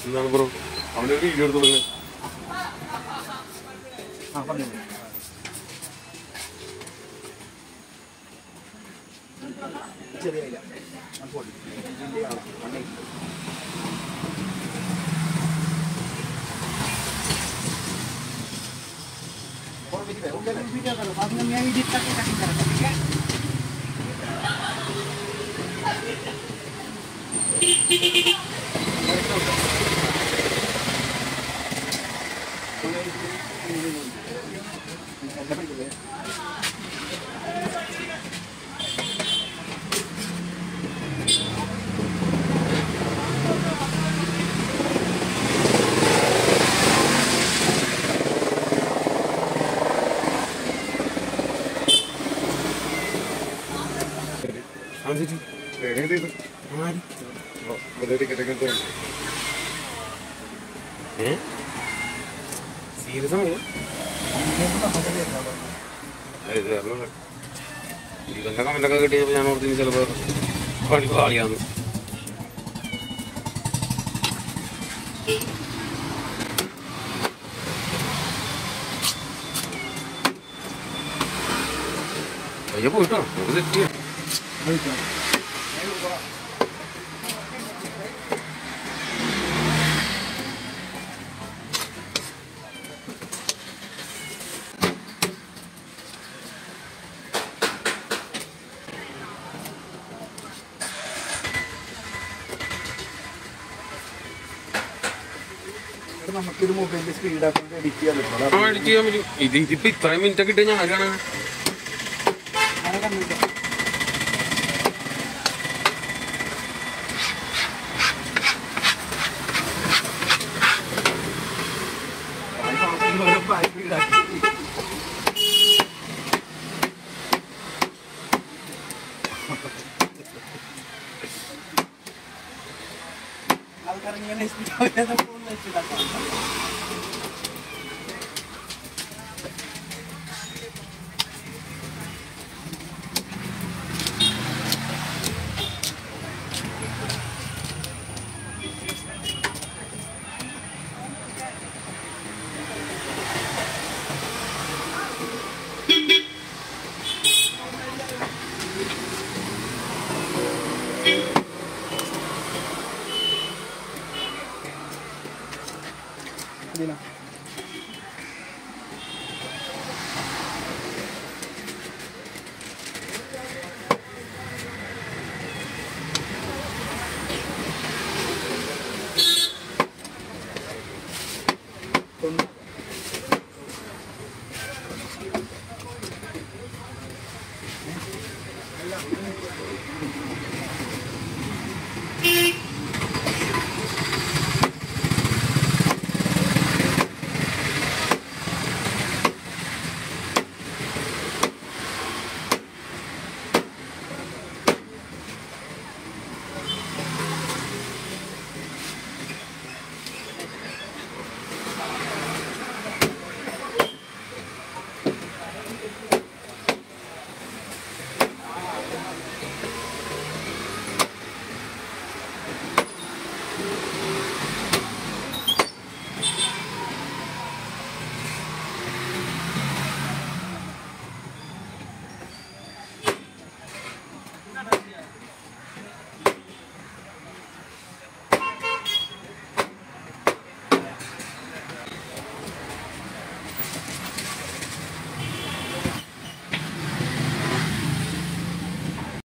എന്താണ് ബ്രോ അവൻ്റെ ഒരു വീഡിയോ എടുത്തു കൊടുക്കണേ ആ പറഞ്ഞു ചെറിയ ഇല അത് പൊടി. ആ, മണ്ണേ. ഓർമ്മിച്ചില്ലേ? ഉള്ളിൽ വീഡിയോ കാണും. അത് ഞാൻ ഇതിട്ടൊക്കെ കണ്ടിട്ടാണ്. ഓക്കേ? സീരിയസ് ആണ് ഇവന്റെ കമന്റൊക്കെ കിട്ടിയപ്പോ ഞാൻ ഓർത്തിന് ചിലപ്പോ പണി പാളിയാന്ന് അയ്യോ പോയിട്ടോ നമുക്ക് സെറ്റ് ചെയ്യാം ഇവിടെ നമുക്കൊരു മൊബൈലിൽ സ്പീഡ് ആക്കി എഡിറ്റ് ചെയ്യാൻ പറ്റും ആ എഡിറ്റ് ചെയ്യാൻ പറ്റും ഇത് ഇതിപ്പോ ഇത്രയും മിനിറ്റ് ഒക്കെ ഇട്ട് ഞാൻ ആരാണ് അങ്ങനെ കണ്ടില്ല ആൾക്കാരിങ്ങനെ സ്പീഡ് വെച്ചിട്ടാണ് ഇതിനാ തൊണ്ണൂ-